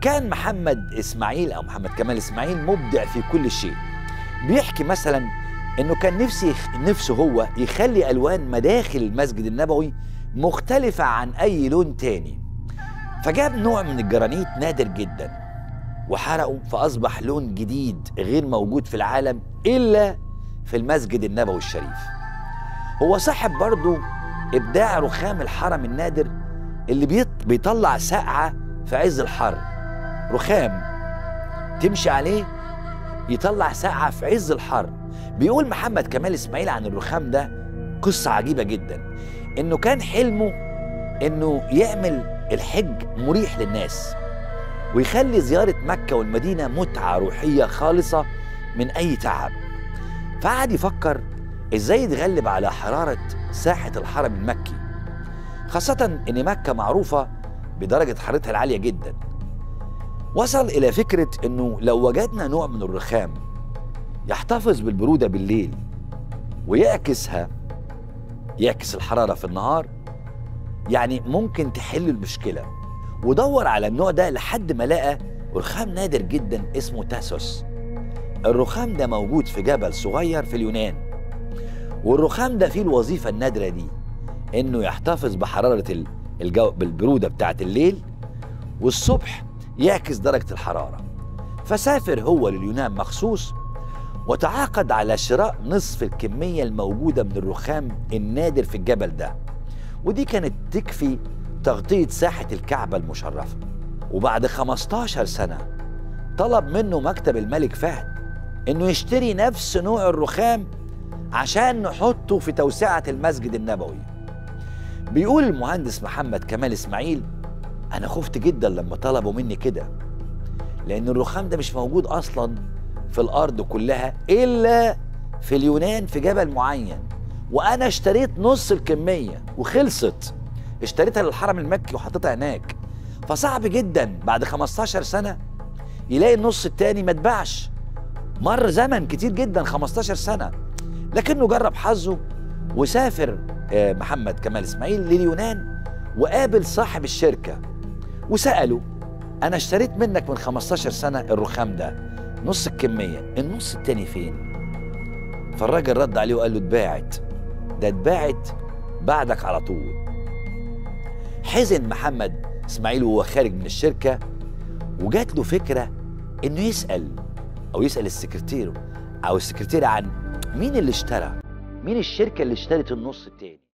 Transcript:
وكان محمد اسماعيل او محمد كمال اسماعيل مبدع في كل شيء بيحكي مثلا انه كان نفسي نفسه هو يخلي الوان مداخل المسجد النبوي مختلفه عن اي لون تاني فجاب نوع من الجرانيت نادر جدا وحرقه فاصبح لون جديد غير موجود في العالم الا في المسجد النبوي الشريف هو صاحب برضه ابداع رخام الحرم النادر اللي بيط- بيطلع سقعه في عز الحر رخام تمشي عليه يطلع سقعه في عز الحر بيقول محمد كمال اسماعيل عن الرخام ده قصه عجيبه جدا انه كان حلمه انه يعمل الحج مريح للناس ويخلي زياره مكه والمدينه متعه روحيه خالصه من اي تعب فقعد يفكر ازاي يتغلب على حراره ساحه الحرم المكي خاصه ان مكه معروفه بدرجه حرارتها العاليه جدا وصل الى فكره انه لو وجدنا نوع من الرخام يحتفظ بالبروده بالليل ويعكسها يعكس الحراره في النهار يعني ممكن تحل المشكله ودور على النوع ده لحد ما لقى رخام نادر جدا اسمه تاسوس الرخام ده موجود في جبل صغير في اليونان والرخام ده فيه الوظيفه النادره دي انه يحتفظ بحراره ال- الجو بالبروده بتاعه الليل والصبح يعكس درجه الحراره فسافر هو لليونان مخصوص وتعاقد على شراء نصف الكميه الموجوده من الرخام النادر في الجبل ده ودي كانت تكفي تغطيه ساحه الكعبه المشرفه وبعد 15 سنه طلب منه مكتب الملك فهد انه يشتري نفس نوع الرخام عشان نحطه في توسعه المسجد النبوي بيقول المهندس محمد كمال اسماعيل انا خفت جدا لما طلبوا مني كده لان الرخام ده مش موجود اصلا في الارض كلها الا في اليونان في جبل معين وانا اشتريت نص الكميه وخلصت اشتريتها للحرم المكي وحطيتها هناك فصعب جدا بعد 15 سنه يلاقي النص التاني ما اتباعش مر زمن كتير جدا 15 سنه لكنه جرب حظه وسافر آه، محمد كمال اسماعيل لليونان وقابل صاحب الشركه وساله انا اشتريت منك من 15 سنه الرخام ده نص الكميه النص التاني فين فالراجل رد عليه وقال له اتباعت ده اتباعت بعدك على طول حزن محمد اسماعيل وهو خارج من الشركه وجات له فكره انه يسال او يسال السكرتير او السكرتيره عن مين اللي اشترى مين الشركه اللي اشترت النص التاني